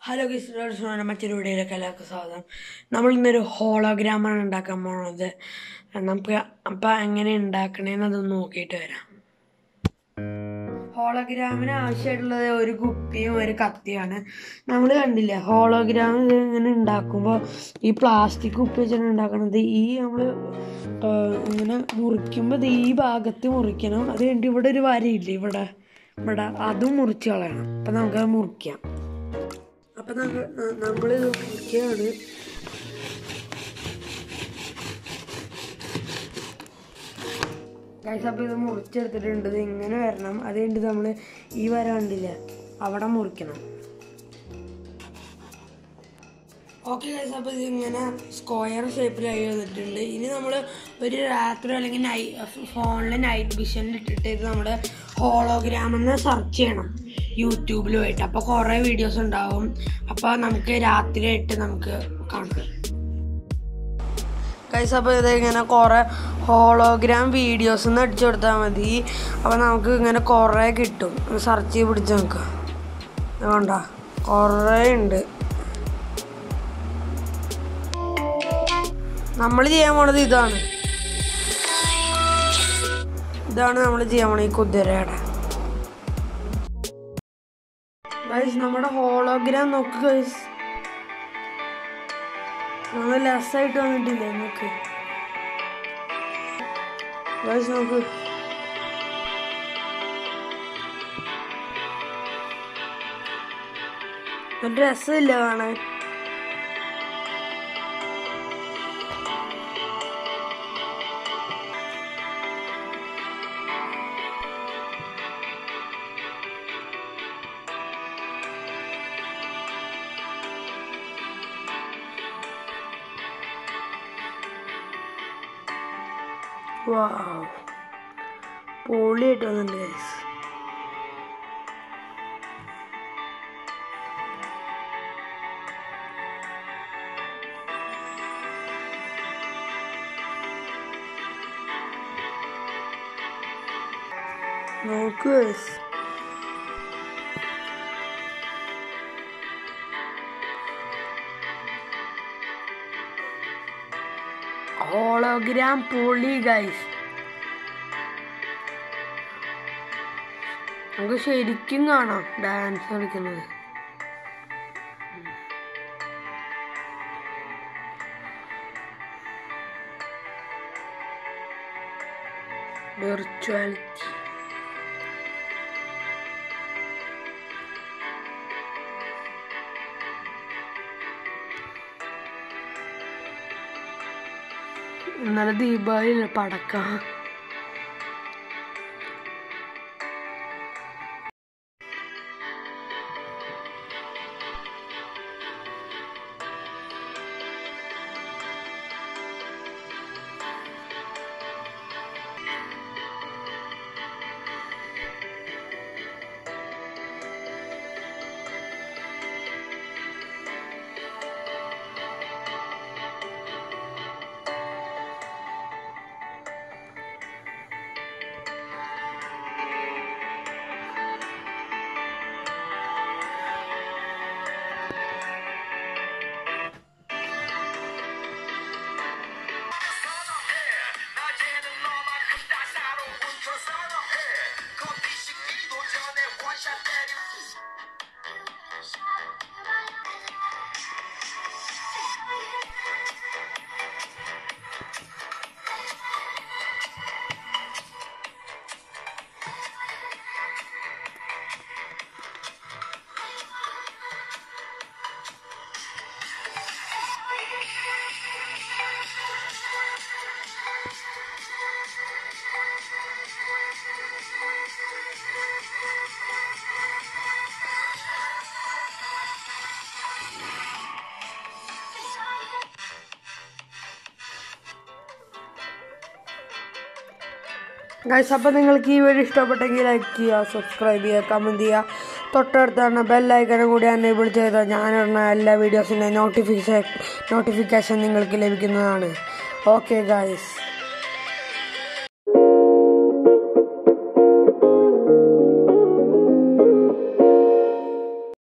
hello ഗിസ്റ്റുകളുടെ മറ്റൊരു വീഡിയോയിലേക്ക് എല്ലാവർക്കും സ്വാഗതം നമ്മൾ ഇന്നൊരു ഹോളോഗ്രാമാണ് ഉണ്ടാക്കാൻ പോണത് നമുക്ക് അപ്പം എങ്ങനെ ഉണ്ടാക്കണേന്ന് അതൊന്ന് നോക്കിയിട്ട് വരാം ഹോളോഗ്രാമിന് ആവശ്യമായിട്ടുള്ളത് ഒരു കുപ്പിയും ഒരു കത്തിയാണ് നമ്മൾ കണ്ടില്ലേ ഹോളോഗ്രാം ഇത് ഇങ്ങനെ ഉണ്ടാക്കുമ്പോൾ ഈ പ്ലാസ്റ്റിക് കുപ്പി വെച്ചാണ് ഉണ്ടാക്കണത് ഈ നമ്മൾ ഇങ്ങനെ മുറിക്കുമ്പോൾ ഇത് ഈ ഭാഗത്ത് മുറിക്കണം അത് കഴിഞ്ഞിട്ട് ഇവിടെ ഒരു വരയില്ലേ ഇവിടെ ഇവിടെ അതും മുറിച്ച് കളയണം അപ്പം നമുക്കത് മുറിക്കാം അപ്പം നമ്മൾ ഇത് മുറിക്കുകയാണ് ഗൈസ് അപ്പോൾ ഇത് മുറിച്ചെടുത്തിട്ടുണ്ട് ഇത് ഇങ്ങനെ വരണം അത് കഴിഞ്ഞിട്ട് നമ്മൾ ഈ വര കണ്ടില്ല അവിടെ മുറിക്കണം ഓക്കെ ഗൈസ് അപ്പോൾ ഇത് ഇങ്ങനെ സ്ക്വയർ ഷേപ്പിലായി വന്നിട്ടുണ്ട് ഇനി നമ്മൾ ഒരു രാത്രി അല്ലെങ്കിൽ നൈ ഫോണിൽ നൈറ്റ് വിഷനിൽ ഇട്ടിട്ട് ഇത് നമ്മൾ ഹോളോഗ്രാം എന്ന് സെർച്ച് ചെയ്യണം യൂട്യൂബിൽ പോയിട്ട് അപ്പോൾ കുറേ വീഡിയോസ് ഉണ്ടാവും അപ്പോൾ നമുക്ക് രാത്രിയായിട്ട് നമുക്ക് കാണാം ഗൈസ് അപ്പോൾ ഇത് ഇങ്ങനെ കുറേ ഹോളോഗ്രാം വീഡിയോസ് എന്ന് അടിച്ചു കൊടുത്താൽ മതി അപ്പോൾ നമുക്ക് ഇങ്ങനെ കുറേ കിട്ടും സെർച്ച് ചെയ്ത് പിടിച്ച് നോക്കുക വേണ്ട കുറേ ഉണ്ട് നമ്മൾ ചെയ്യാൻ പോണത് ഇതാണ് ഇതാണ് നമ്മൾ ചെയ്യാൻ പോണത് ഈ കുതിരയുടെ ഗൈസ് നമ്മുടെ ഹോളോഗ്രാം നോക്ക് ഗൈസ് നമ്മൾ ലെസ്സായിട്ട് വന്നിട്ടില്ലേ നോക്ക് ഗൈസ് നോക്ക് ഒരു രസമില്ല കാണാൻ വാവ് പൊളിയായിട്ട് വന്നിട്ടുണ്ട് ഗൈസ് നോക്ക് ഗൈസ് ഹോളോഗ്രാം പൊളി ഗൈസ് നമുക്ക് ശരിക്കും കാണാം ഡാൻസ് കളിക്കുന്നത് വിർച്വാലിറ്റി ഇന്നലെ ദീപാവലി പടക്കം ഗൈസ് അപ്പോൾ നിങ്ങൾക്ക് ഈ വീഡിയോ ഇഷ്ടപ്പെട്ടെങ്കിൽ ലൈക്ക് ചെയ്യുക സബ്സ്ക്രൈബ് ചെയ്യുക കമൻറ്റ് ചെയ്യുക തൊട്ടടുത്താണ് ബെല്ലൈക്കനും കൂടി എനേബിൾ ചെയ്താൽ ഞാനിടുന്ന എല്ലാ വീഡിയോസിൻ്റെ നോട്ടിഫിക്കേഷൻ നോട്ടിഫിക്കേഷൻ നിങ്ങൾക്ക് ലഭിക്കുന്നതാണ് ഓക്കെ ഗൈസ്